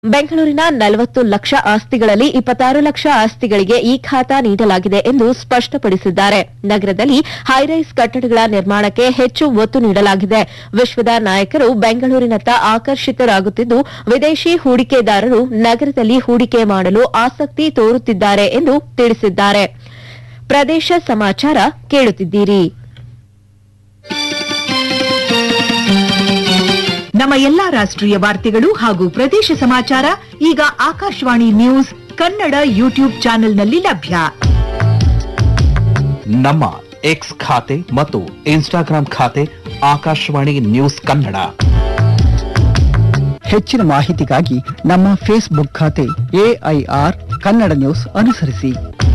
ಬೆಂಗಳೂರಿನ ನಲವತ್ತು ಲಕ್ಷ ಆಸ್ತಿಗಳಲ್ಲಿ ಇಪ್ಪತ್ತಾರು ಲಕ್ಷ ಆಸ್ತಿಗಳಿಗೆ ಈ ಖಾತಾ ನೀಡಲಾಗಿದೆ ಎಂದು ಸ್ಪಷ್ಟಪಡಿಸಿದ್ದಾರೆ ನಗರದಲ್ಲಿ ಹೈರೈಸ್ ಕಟ್ಟಡಗಳ ನಿರ್ಮಾಣಕ್ಕೆ ಹೆಚ್ಚು ಒತ್ತು ನೀಡಲಾಗಿದೆ ವಿಶ್ವದ ನಾಯಕರು ಬೆಂಗಳೂರಿನತ್ತ ಆಕರ್ಷಿತರಾಗುತ್ತಿದ್ದು ವಿದೇಶಿ ಹೂಡಿಕೆದಾರರು ನಗರದಲ್ಲಿ ಹೂಡಿಕೆ ಮಾಡಲು ಆಸಕ್ತಿ ತೋರುತ್ತಿದ್ದಾರೆ ಎಂದು ತಿಳಿಸಿದ್ದಾರೆ ಪ್ರದೇಶ ಸಮಾಚಾರ ಕೇಳುತ್ತಿದ್ದೀರಿ ನಮ್ಮ ಎಲ್ಲಾ ರಾಷ್ಟ್ರೀಯ ವಾರ್ತೆಗಳು ಹಾಗೂ ಪ್ರದೇಶ ಸಮಾಚಾರ ಈಗ ಆಕಾಶವಾಣಿ ನ್ಯೂಸ್ ಕನ್ನಡ ಯೂಟ್ಯೂಬ್ ಚಾನೆಲ್ನಲ್ಲಿ ಲಭ್ಯ ನಮ್ಮ ಎಕ್ಸ್ ಖಾತೆ ಮತ್ತು ಇನ್ಸ್ಟಾಗ್ರಾಂ ಖಾತೆ ಆಕಾಶವಾಣಿ ನ್ಯೂಸ್ ಕನ್ನಡ ಹೆಚ್ಚಿನ ಮಾಹಿತಿಗಾಗಿ ನಮ್ಮ ಫೇಸ್ಬುಕ್ ಖಾತೆ ಎಐಆರ್ ಕನ್ನಡ ನ್ಯೂಸ್ ಅನುಸರಿಸಿ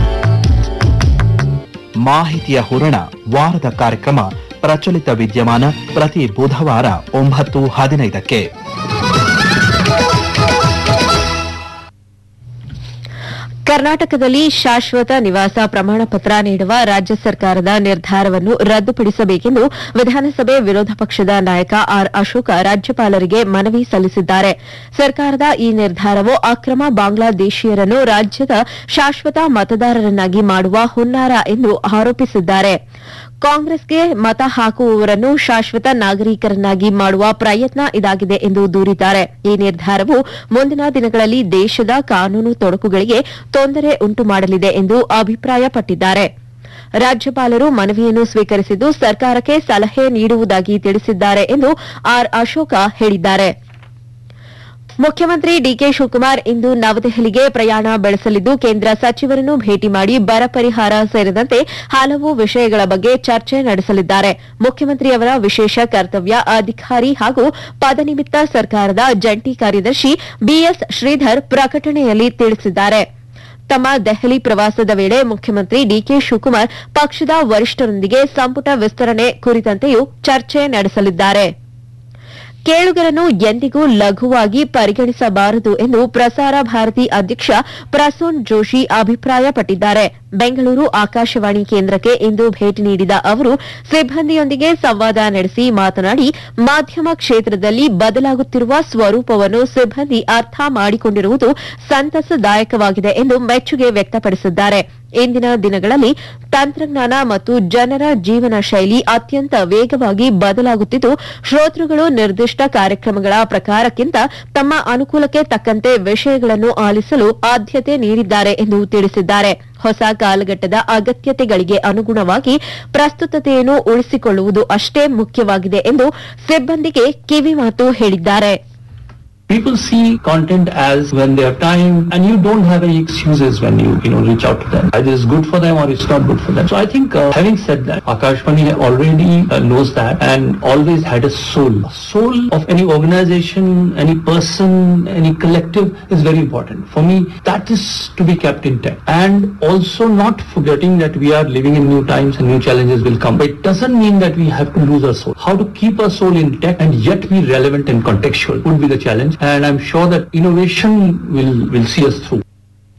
ಮಾಹಿತಿಯ ಹೂರಣ ವಾರದ ಕಾರ್ಯಕ್ರಮ ಪ್ರಚಲಿತ ವಿದ್ಯಮಾನ ಪ್ರತಿ ಬುಧವಾರ ಒಂಬತ್ತು ಹದಿನೈದಕ್ಕೆ ಕರ್ನಾಟಕದಲ್ಲಿ ಶಾಶ್ವತ ನಿವಾಸ ಪ್ರಮಾಣ ಪತ್ರ ನೀಡುವ ರಾಜ್ಯ ಸರ್ಕಾರದ ನಿರ್ಧಾರವನ್ನು ರದ್ದುಪಡಿಸಬೇಕೆಂದು ವಿಧಾನಸಭೆ ವಿರೋಧ ಪಕ್ಷದ ನಾಯಕ ಆರ್ ಅಶೋಕ ರಾಜ್ಯಪಾಲರಿಗೆ ಮನವಿ ಸಲ್ಲಿಸಿದ್ದಾರೆ ಸರ್ಕಾರದ ಈ ನಿರ್ಧಾರವು ಅಕ್ರಮ ಬಾಂಗ್ಲಾದೇಶೀಯರನ್ನು ರಾಜ್ಯದ ಶಾಶ್ವತ ಮತದಾರರನ್ನಾಗಿ ಮಾಡುವ ಹುನ್ನಾರ ಎಂದು ಆರೋಪಿಸಿದ್ದಾರೆ ಕಾಂಗ್ರೆಸ್ಗೆ ಮತ ಹಾಕುವವರನ್ನು ಶಾಶ್ವತ ನಾಗರಿಕರನ್ನಾಗಿ ಮಾಡುವ ಪ್ರಯತ್ನ ಇದಾಗಿದೆ ಎಂದು ದೂರಿದ್ದಾರೆ ಈ ನಿರ್ಧಾರವು ಮುಂದಿನ ದಿನಗಳಲ್ಲಿ ದೇಶದ ಕಾನೂನು ತೊಡಕುಗಳಿಗೆ ತೊಂದರೆ ಉಂಟು ಮಾಡಲಿದೆ ಎಂದು ಅಭಿಪ್ರಾಯಪಟ್ಟಿದ್ದಾರೆ ರಾಜ್ಯಪಾಲರು ಮನವಿಯನ್ನು ಸ್ವೀಕರಿಸಿದ್ದು ಸರ್ಕಾರಕ್ಕೆ ಸಲಹೆ ನೀಡುವುದಾಗಿ ತಿಳಿಸಿದ್ದಾರೆ ಎಂದು ಆರ್ ಅಶೋಕ ಹೇಳಿದ್ದಾರೆ ಮುಖ್ಯಮಂತ್ರಿ ಡಿಕೆ ಶಿವಕುಮಾರ್ ಇಂದು ನವದೆಹಲಿಗೆ ಪ್ರಯಾಣ ಬೆಳೆಸಲಿದ್ದು ಕೇಂದ್ರ ಸಚಿವರನ್ನು ಭೇಟಿ ಮಾಡಿ ಬರ ಪರಿಹಾರ ಸೇರಿದಂತೆ ಹಲವು ವಿಷಯಗಳ ಬಗ್ಗೆ ಚರ್ಚೆ ನಡೆಸಲಿದ್ದಾರೆ ಮುಖ್ಯಮಂತ್ರಿಯವರ ವಿಶೇಷ ಕರ್ತವ್ಯ ಅಧಿಕಾರಿ ಹಾಗೂ ಪದನಿಮಿತ್ತ ಸರ್ಕಾರದ ಜಂಟಿ ಕಾರ್ಯದರ್ಶಿ ಬಿಎಸ್ ಶ್ರೀಧರ್ ಪ್ರಕಟಣೆಯಲ್ಲಿ ತಿಳಿಸಿದ್ದಾರೆ ತಮ್ಮ ದೆಹಲಿ ಪ್ರವಾಸದ ವೇಳೆ ಮುಖ್ಯಮಂತ್ರಿ ಡಿಕೆ ಶಿವಕುಮಾರ್ ಪಕ್ಷದ ವರಿಷ್ಠರೊಂದಿಗೆ ಸಂಪುಟ ವಿಸ್ತರಣೆ ಕುರಿತಂತೆಯೂ ಚರ್ಚೆ ನಡೆಸಲಿದ್ದಾರೆ ಕೇಳುಗರನ್ನು ಎಂದಿಗೂ ಲಘುವಾಗಿ ಪರಿಗಣಿಸಬಾರದು ಎಂದು ಪ್ರಸಾರ ಭಾರತಿ ಅಧ್ಯಕ್ಷ ಪ್ರಸೂನ್ ಜೋಶಿ ಅಭಿಪ್ರಾಯಪಟ್ಟಿದ್ದಾರೆ ಬೆಂಗಳೂರು ಆಕಾಶವಾಣಿ ಕೇಂದ್ರಕ್ಕೆ ಇಂದು ಭೇಟಿ ನೀಡಿದ ಅವರು ಸಿಬ್ಬಂದಿಯೊಂದಿಗೆ ಸಂವಾದ ನಡೆಸಿ ಮಾತನಾಡಿ ಮಾಧ್ಯಮ ಕ್ಷೇತ್ರದಲ್ಲಿ ಬದಲಾಗುತ್ತಿರುವ ಸ್ವರೂಪವನ್ನು ಸಿಬ್ಬಂದಿ ಅರ್ಥ ಮಾಡಿಕೊಂಡಿರುವುದು ಸಂತಸದಾಯಕವಾಗಿದೆ ಎಂದು ಮೆಚ್ಚುಗೆ ವ್ಯಕ್ತಪಡಿಸಿದ್ದಾರೆ ಇಂದಿನ ದಿನಗಳಲ್ಲಿ ತಂತ್ರಜ್ಞಾನ ಮತ್ತು ಜನರ ಜೀವನ ಶೈಲಿ ಅತ್ಯಂತ ವೇಗವಾಗಿ ಬದಲಾಗುತ್ತಿದ್ದು ಶ್ರೋತೃಗಳು ನಿರ್ದಿಷ್ಟ ಕಾರ್ಯಕ್ರಮಗಳ ಪ್ರಕಾರಕ್ಕಿಂತ ತಮ್ಮ ಅನುಕೂಲಕ್ಕೆ ತಕ್ಕಂತೆ ವಿಷಯಗಳನ್ನು ಆಲಿಸಲು ಆದ್ಯತೆ ನೀಡಿದ್ದಾರೆ ಎಂದು ತಿಳಿಸಿದ್ದಾರೆ ಹೊಸ ಕಾಲಘಟ್ಟದ ಅಗತ್ಯತೆಗಳಿಗೆ ಅನುಗುಣವಾಗಿ ಪ್ರಸ್ತುತತೆಯನ್ನು ಉಳಿಸಿಕೊಳ್ಳುವುದು ಅಷ್ಟೇ ಮುಖ್ಯವಾಗಿದೆ ಎಂದು ಸಿಬ್ಬಂದಿಗೆ ಕಿವಿಮಾತು ಹೇಳಿದ್ದಾರೆ People see content as when they have time and you don't have any excuses when you, you know, reach out to them. Either it's good for them or it's not good for them. So I think uh, having said that, Akashvani already uh, knows that and always had a soul. Soul of any organization, any person, any collective is very important. For me, that is to be kept intact. And also not forgetting that we are living in new times and new challenges will come. But it doesn't mean that we have to lose our soul. How to keep our soul intact and yet be relevant and contextual would be the challenge. And I'm sure that innovation will, will see us through.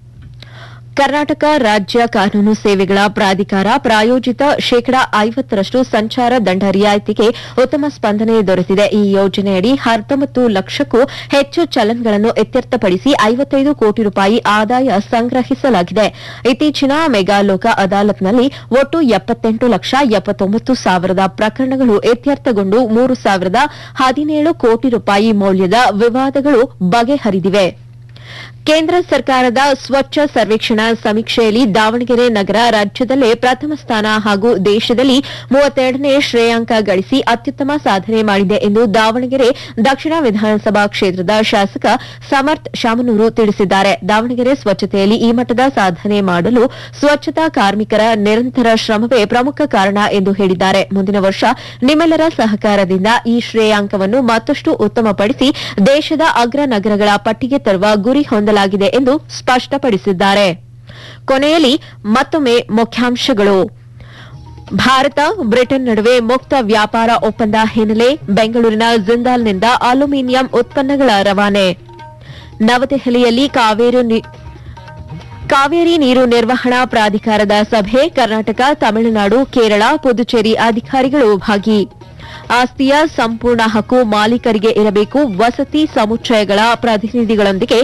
Karnataka ರಾಜ್ಯ ಕಾನೂನು ಸೇವೆಗಳ ಪ್ರಾಧಿಕಾರ ಪ್ರಾಯೋಜಿತ ಶೇಕಡಾ ಐವತ್ತರಷ್ಟು ಸಂಚಾರ ದಂಡ ರಿಯಾಯಿತಿಗೆ ಉತ್ತಮ ಸ್ಪಂದನೆ ದೊರೆತಿದೆ ಈ ಯೋಜನೆಯಡಿ ಹತ್ತೊಂಬತ್ತು ಲಕ್ಷಕ್ಕೂ ಹೆಚ್ಚು ಚಲನ್ಗಳನ್ನು ಇತ್ಯರ್ಥಪಡಿಸಿ ಐವತ್ತೈದು ಕೋಟಿ ರೂಪಾಯಿ ಆದಾಯ ಸಂಗ್ರಹಿಸಲಾಗಿದೆ ಇತ್ತೀಚಿನ ಮೆಗಾ ಲೋಕ ಅದಾಲತ್ನಲ್ಲಿ ಒಟ್ಟು ಎಪ್ಪತ್ತೆಂಟು ಲಕ್ಷ ಎಪ್ಪತ್ತೊಂಬತ್ತು ಸಾವಿರದ ಪ್ರಕರಣಗಳು ಇತ್ಯರ್ಥಗೊಂಡು ಮೂರು ಸಾವಿರದ ಹದಿನೇಳು ಕೋಟಿ ರೂಪಾಯಿ ಮೌಲ್ಯದ ವಿವಾದಗಳು ಬಗೆಹರಿದಿವೆ ಕೇಂದ್ರ ಸರ್ಕಾರದ ಸ್ವಚ್ಛ ಸರ್ವೇಕ್ಷಣಾ ಸಮೀಕ್ಷೆಯಲ್ಲಿ ದಾವಣಗೆರೆ ನಗರ ರಾಜ್ಯದಲ್ಲೇ ಪ್ರಥಮ ಸ್ಥಾನ ಹಾಗೂ ದೇಶದಲ್ಲಿ ಮೂವತ್ತೆರಡನೇ ಶ್ರೇಯಾಂಕ ಗಳಿಸಿ ಅತ್ಯುತ್ತಮ ಸಾಧನೆ ಮಾಡಿದೆ ಎಂದು ದಾವಣಗೆರೆ ದಕ್ಷಿಣ ವಿಧಾನಸಭಾ ಕ್ಷೇತ್ರದ ಶಾಸಕ ಸಮರ್ಥ್ ಶಾಮನೂರು ತಿಳಿಸಿದ್ದಾರೆ ದಾವಣಗೆರೆ ಸ್ವಚ್ಛತೆಯಲ್ಲಿ ಈ ಮಟ್ಟದ ಸಾಧನೆ ಮಾಡಲು ಸ್ವಚ್ಛತಾ ಕಾರ್ಮಿಕರ ನಿರಂತರ ಶ್ರಮವೇ ಪ್ರಮುಖ ಕಾರಣ ಎಂದು ಹೇಳಿದ್ದಾರೆ ಮುಂದಿನ ವರ್ಷ ನಿಮ್ಮೆಲ್ಲರ ಸಹಕಾರದಿಂದ ಈ ಶ್ರೇಯಾಂಕವನ್ನು ಮತ್ತಷ್ಟು ಉತ್ತಮಪಡಿಸಿ ದೇಶದ ಅಗ್ರ ನಗರಗಳ ಪಟ್ಟಿಗೆ ತರುವ ಗುರಿ ಹೊಂದಲಾಗಿದೆ ಎಂದು ಸ್ಪಷ್ಟಪಡಿಸಿದ್ದಾರೆ ಕೊನೆಯಲ್ಲಿ ಮತ್ತೊಮ್ಮೆ ಮುಖ್ಯಾಂಶಗಳು ಭಾರತ ಬ್ರಿಟನ್ ನಡುವೆ ಮುಕ್ತ ವ್ಯಾಪಾರ ಒಪ್ಪಂದ ಹಿನ್ನೆಲೆ ಬೆಂಗಳೂರಿನ ಜಿಂದಾಲ್ನಿಂದ ಅಲ್ಯೂಮಿನಿಯಂ ಉತ್ಪನ್ನಗಳ ರವಾನೆ ನವದೆಹಲಿಯಲ್ಲಿ ಕಾವೇರಿ ನೀ- ಕಾವೇರಿ ನೀರು ನಿರ್ವಹಣಾ ಪ್ರಾಧಿಕಾರದ ಸಭೆ ಕರ್ನಾಟಕ ತಮಿಳುನಾಡು ಕೇರಳ ಪುದುಚೇರಿ ಅಧಿಕಾರಿಗಳು ಭಾಗಿ ಆಸ್ತಿಯ ಸಂಪೂರ್ಣ ಹಕ್ಕು ಮಾಲೀಕರಿಗೆ ಇರಬೇಕು ವಸತಿ ಸಮುಚ್ಚಯಗಳ ಪ್ರತಿನಿಧಿಗಳೊಂದಿಗೆ